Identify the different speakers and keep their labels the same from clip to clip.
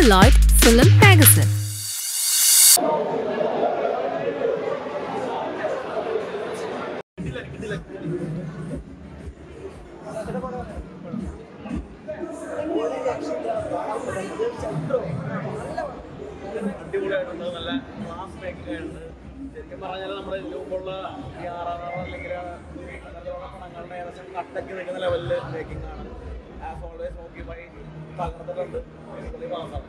Speaker 1: Celluloid Film Magazine.
Speaker 2: അടിപൊളിയായിട്ടുണ്ട് നല്ല class making ആയിട്ടുണ്ട് ശരിക്കും പറഞ്ഞാൽ നമ്മുടെ ഇതിന് മുമ്പുള്ള ഈ ആർ ആർ ആർ അല്ലെങ്കിൽ അങ്ങനെയുള്ള പടങ്ങളുടെ ഏകദേശം കട്ടക്ക് നിൽക്കുന്ന ലെവലിൽ മേക്കിംഗ് ആണ് ആസ് ഓൾവേസ് നോക്കി ബൈ തകർത്തിട്ടുണ്ട് അടിപൊളി മാസാണ്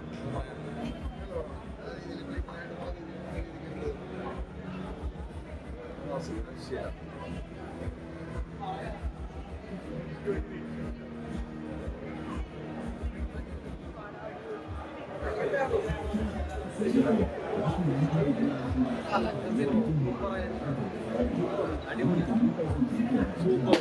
Speaker 2: അടിപൊളി സൂപ്പർ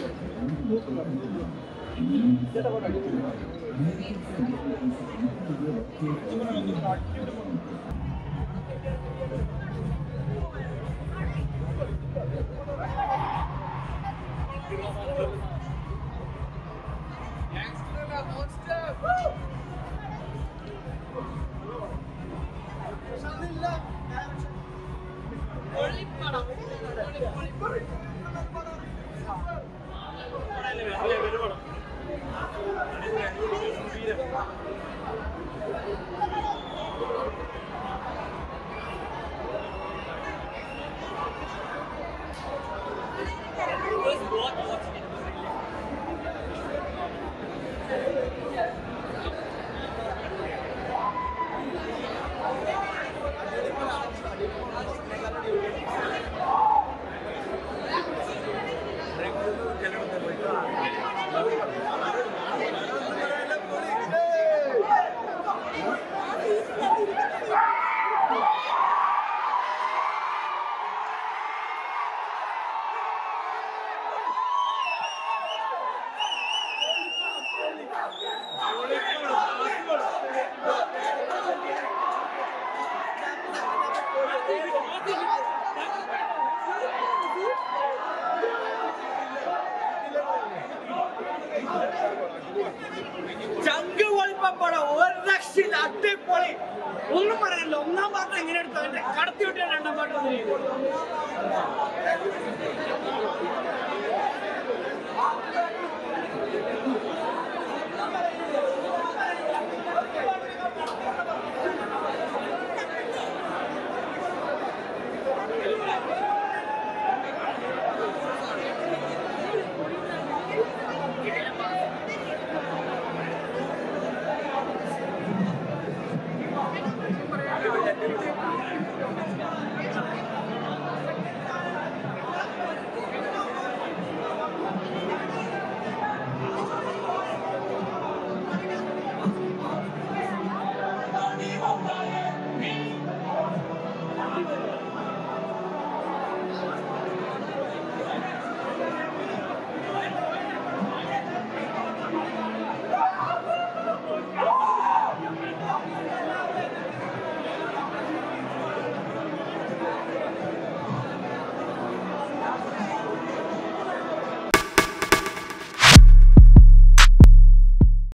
Speaker 3: ചങ്ക് പൊളിപ്പടം ഒരു രക്ഷയില്ല അടിപൊളി ഒന്നും പറയാനില്ല ഒന്നാം പാട്ട് എങ്ങനെ എടുത്തു അതിന്റെ കടത്തി വിട്ട് രണ്ടാം പാട്ട് വന്നിരിക്കുന്നു